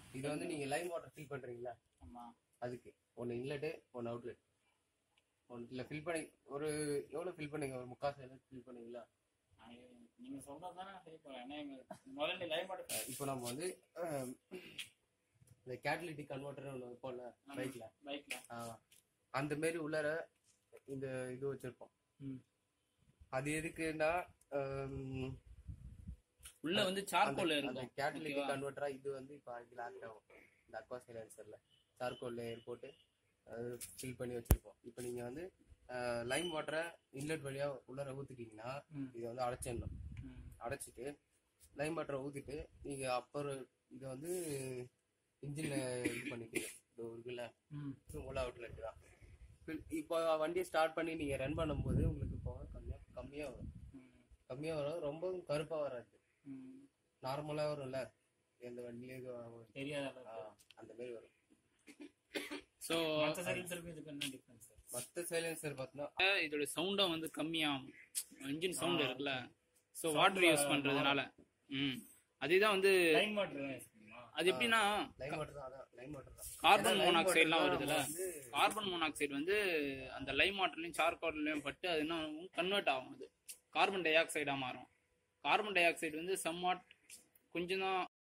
இது வந்து நீங்க லைம் வாட்டர் ஃபில் பண்றீங்களா ஆமா அதுக்கு ஒன்னு இன்லெட்டு ஒன்னு அவுட்லெட் ஒன்றுல ஃபில் பண்ணி ஒரு எவ்வளவு ஃபில் பண்ணீங்க ஒரு முக்கால் சைடு ஃபில் பண்ணீங்களா நான் இது- நீங்க சொன்னதுதானே நான் சரி போறேன் ஏன்னா எங்க முதல்ல லைவ் மாட்டேன் இப்போ நம்ம வந்து அஹ், இந்த கேட்டலிட்டிக் கன்வெர்ட்டர் ஒன்று வைப்போம்ல பைக்ல பைக்ல அந்த மாரி உள்ளார இந்த இது வச்சிருப்போம் ம். அது எதுக்குன்னா அஹ், உள்ள வந்து சார்கோல் அந்த இருக்கும் கேட்டலிட்டிக் ஓகேவா? கன்வெர்ட்டரா இது வந்து இப்போ இதுல ஆக்ட் ஆகும் இந்த அக்வா சைலன்சர்ல சார்கோல் லேயர் போட்டு ஃபில் பண்ணி வச்சிருப்போம் இப்போ நீங்க வந்து லைம் வாட்டரை இன்லெட் வழியா உள்ளார ஊத்திட்டீங்கன்னா ம். இதை வந்து அடைச்சிடணும் ம். அடைச்சிட்டு லைம் வாட்டரை ஊத்திட்டு நீங்க அப்புறம் இதை வந்து இன்ஜின்ல இது பண்ணிட்டீங்க இது இருக்குல்ல ம். உள்ள அவுட்லெட் தான் Fill- இப்போ வண்டியை ஸ்டார்ட் பண்ணி நீங்க ரன் பண்ணும்போது உங்களுக்கு பவர் கம்மியா கம்மியா வரும் ம். கம்மியா வரும் ரொம்பவும் கருப்பா வராது ம். நார்மலா வரும்ல எந்த வண்டியிலேயும் தெரியாத அளவுக்கு அந்த மாதிரி வரும் ஸோ மற்ற சைலன்சருக்கும் இதுக்கு என்ன டிஃபரன்ஸ் மத்த சைலன்சர் பார்த்தீங்கன்னா இதோட சவுண்டும் வந்து கம்மியாகும் இன்ஜின் சவுண்ட் இருக்குல்ல ஸோ வாட்டர் யூஸ் பண்றதுனால ம் அதுதான் வந்து லைன் வாட்டர் அது எப்படின்னா லைம் வாட்டர் தான் அதான் லைம் வாட்டர் தான் கார்பன் ஏன்னா lime மோனாக்சைட்லாம் water வருதுல்ல தான் வந்து கார்பன் மோனாக்சைடு வந்து அந்த லைம் வாட்டர்லயும் சார்கோல்லையும் பட்டு அது என்ன கன்வெர்ட் ஆகும் அது கார்பன் டை ஆக்சைடா மாறும் கார்பன் டை ஆக்சைடு வந்து சம்வாட் கொஞ்சம் தான்